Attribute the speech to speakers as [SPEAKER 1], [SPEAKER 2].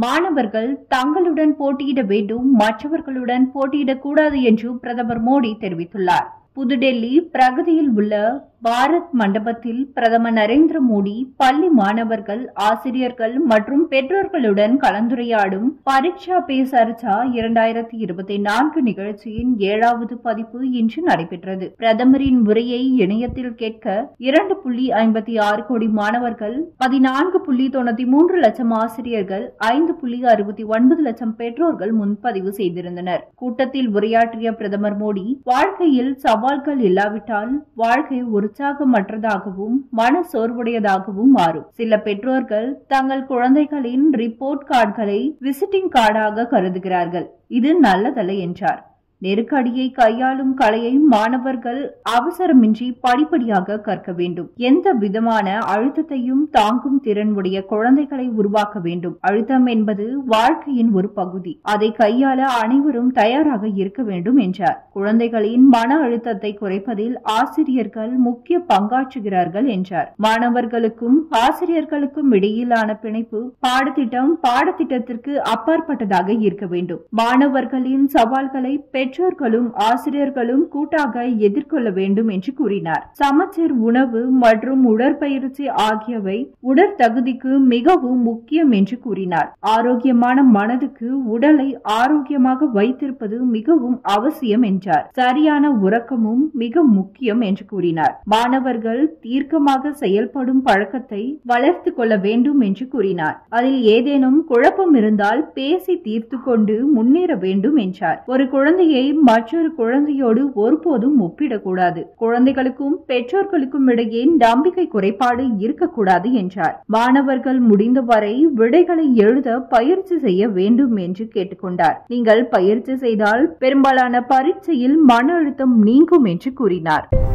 [SPEAKER 1] மாணவர்கள் தங்களுடன் போட்டியிட வேண்டும் மற்றவர்களுடன் போட்டியிடக்கூடாது என்று பிரதமர் மோடி தெரிவித்துள்ளார் புதுடெல்லி பிரகதியில் உள்ள பாரத் மண்டபத்தில் பிரதமர் நரேந்திர மோடி பள்ளி மாணவர்கள் ஆசிரியர்கள் மற்றும் பெற்றோர்களுடன் கலந்துரையாடும் பரீட்சா பே சர்ச்சா இரண்டாயிரத்தி இருபத்தி நான்கு நிகழ்ச்சியின் ஏழாவது பதிப்பு இன்று நடைபெற்றது பிரதமரின் உரையை இணையத்தில் கேட்க இரண்டு புள்ளி ஐம்பத்தி ஆறு கோடி மாணவர்கள் பதினான்கு புள்ளி தொண்ணூத்தி மூன்று லட்சம் ஆசிரியர்கள் ஐந்து புள்ளி அறுபத்தி ஒன்பது லட்சம் பெற்றோர்கள் முன்பதிவு செய்திருந்தனர் கூட்டத்தில் உரையாற்றிய பிரதமர் மோடி வாழ்க்கையில் சவால்கள் இல்லாவிட்டால் வாழ்க்கை உற்சாகமற்றதாகவும் மன சோர்வுடையதாகவும் மாறும் சில பெற்றோர்கள் தங்கள் குழந்தைகளின் ரிப்போர்ட் கார்டுகளை விசிட்டிங் கார்டாக கருதுகிறார்கள் இது நல்லதல்ல என்றார் நெருக்கடியை கையாளும் கலையை மாணவர்கள் அவசரமின்றி படிப்படியாக கற்க வேண்டும் எந்த விதமான அழுத்தத்தையும் தாங்கும் திறன் உடைய குழந்தைகளை உருவாக்க வேண்டும் அழுத்தம் என்பது வாழ்க்கையின் ஒரு பகுதி அதை கையாள அனைவரும் தயாராக இருக்க வேண்டும் என்றார் குழந்தைகளின் மன அழுத்தத்தை குறைப்பதில் ஆசிரியர்கள் முக்கிய பங்காற்றுகிறார்கள் என்றார் மாணவர்களுக்கும் ஆசிரியர்களுக்கும் இடையிலான பிணைப்பு பாடத்திட்டம் பாடத்திட்டத்திற்கு அப்பாற்பட்டதாக இருக்க வேண்டும் மாணவர்களின் சவால்களை பெற்றோர்களும் ஆசிரியர்களும் கூட்டாக எதிர்கொள்ள வேண்டும் என்று கூறினார் சமச்சீர் உணவு மற்றும் உடற்பயிற்சி ஆகியவை உடற்தகுதிக்கு மிகவும் முக்கியம் என்று கூறினார் ஆரோக்கியமான மனதுக்கு உடலை ஆரோக்கியமாக வைத்திருப்பது மிகவும் அவசியம் என்றார் சரியான உறக்கமும் மிக முக்கியம் என்று கூறினார் மாணவர்கள் தீர்க்கமாக செயல்படும் பழக்கத்தை வளர்த்து கொள்ள வேண்டும் என்று கூறினார் அதில் ஏதேனும் குழப்பம் இருந்தால் பேசி தீர்த்து கொண்டு முன்னேற வேண்டும் என்றார் ஒரு குழந்தையை மற்றொரு குழந்தையோடு ஒருபோதும் ஒப்பிடக்கூடாது குழந்தைகளுக்கும் பெற்றோர்களுக்கும் இடையே நம்பிக்கை குறைபாடு இருக்கக்கூடாது என்றார் மாணவர்கள் முடிந்தவரை விடைகளை எழுத பயிற்சி செய்ய வேண்டும் என்று கேட்டுக்கொண்டார் நீங்கள் பயிற்சி செய்தால் பெரும்பாலான பரீட்சையில் மன அழுத்தம் நீங்கும் என்று கூறினார்